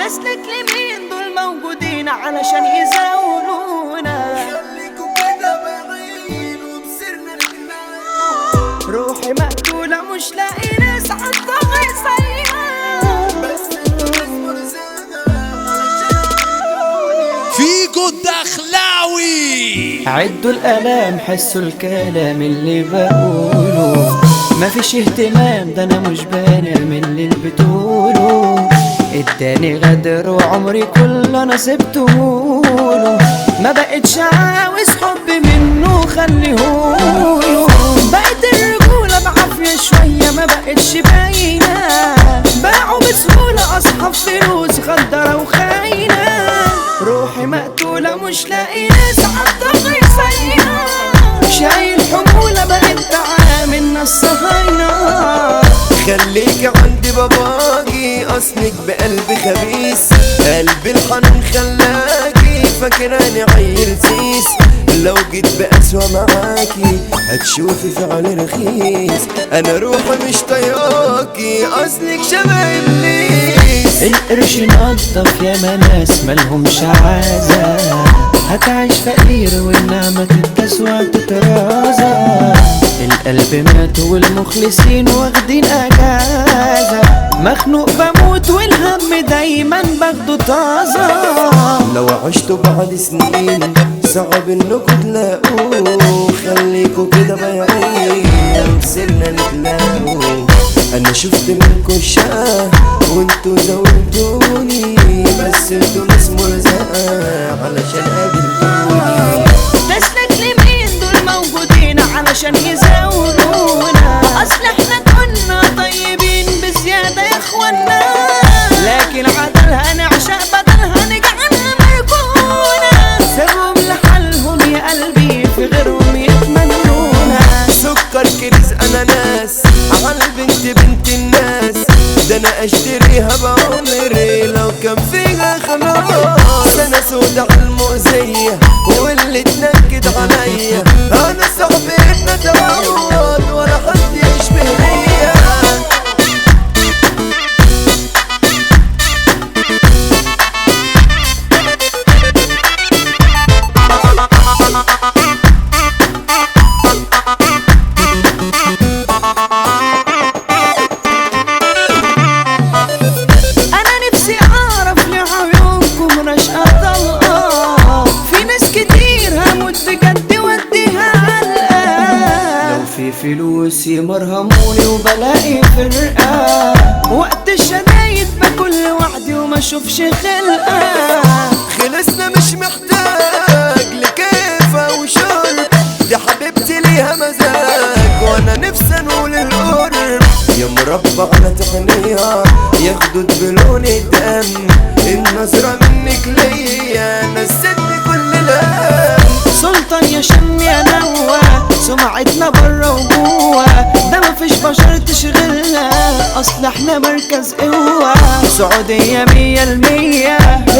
تسلك لمين دول موجودين علشان يزاولونا خليكوا كده بعيد وبصرنا نتلاقى روحي مقتولة مش لاقي ناس عالطغي زيها بس انتوا ناس مرزانة علشان فيجو الدخلاوي عدوا الآلام حسوا الكلام اللي بقوله مفيش اهتمام ده انا مش بنام من اللي بتقوله اداني غدر وعمري كله انا سبتهوله ما بقتش عاوز حب منه خليهوله بقت الرجولة بعافية شوية ما بقتش باينة باعوا بسهولة أصحاب فلوس غدرة وخاينة روحي مقتولة مش لاقي ناس عالطغي زيها شايل حمولة بقت تعامل ناس صهاينة خليك عند باباكي اصلك بقلب خبيث قلب الحنون خلاكي فاكراني عيل سيس لو جيت بأسوأ معاكي هتشوفي فعل رخيص انا روحي مش طايقاكي اصلك شبه ابليس القرش نضف يا ناس مالهمش عازة هتعيش فقير والنعمة تتسوى تترازى القلب مات والمخلصين واخدين اجازة مخنوق بموت والهم دايما باخده طازة لو عشتوا بعد سنين صعب انكم تلاقوه خليكوا كده بايعين سرنا نتلاقوا انا شفت منكم الشقة وانتوا زودتوني بس انتوا ناس مرزقة علشان قابلتوني تسلك لمين دول موجودين علشان يزاولونا اصل احنا كنا طيبين بزيادة يا اخوانا لكن عدلها نعشق بدلها نجعلها مركونة سيبهم لحالهم يا قلبي في غيرهم يتمنونا سكر كريز اناناس على البنت بنت الناس ده انا اشتريها بعمري لو كان فيها خلاص انا سودة على المؤذية واللي تنكد عليا انا صاحبي نتعود ولا حد يشبه ليا انا نفسي اعرف لعيونكم رشقة طلقة في ناس كتير هموت بجد وديها علقة لو في فلوس يمرهموني وبلاقي فرقة وقت الشدايد باكل وحدي وما اشوفش خلقة خلصنا مش محتاج لكيفة وشرب دي حبيبتي ليها مزاج وانا نفسي نقول القرب يا مربع على تقنية ياخدوا بلون الدم النظرة منك ليا نسيتني كل الهم سلطان يا شم يا نوى سمعتنا برا وجوا ده مفيش بشر تشغلها اصل احنا مركز قوة سعودية مية المية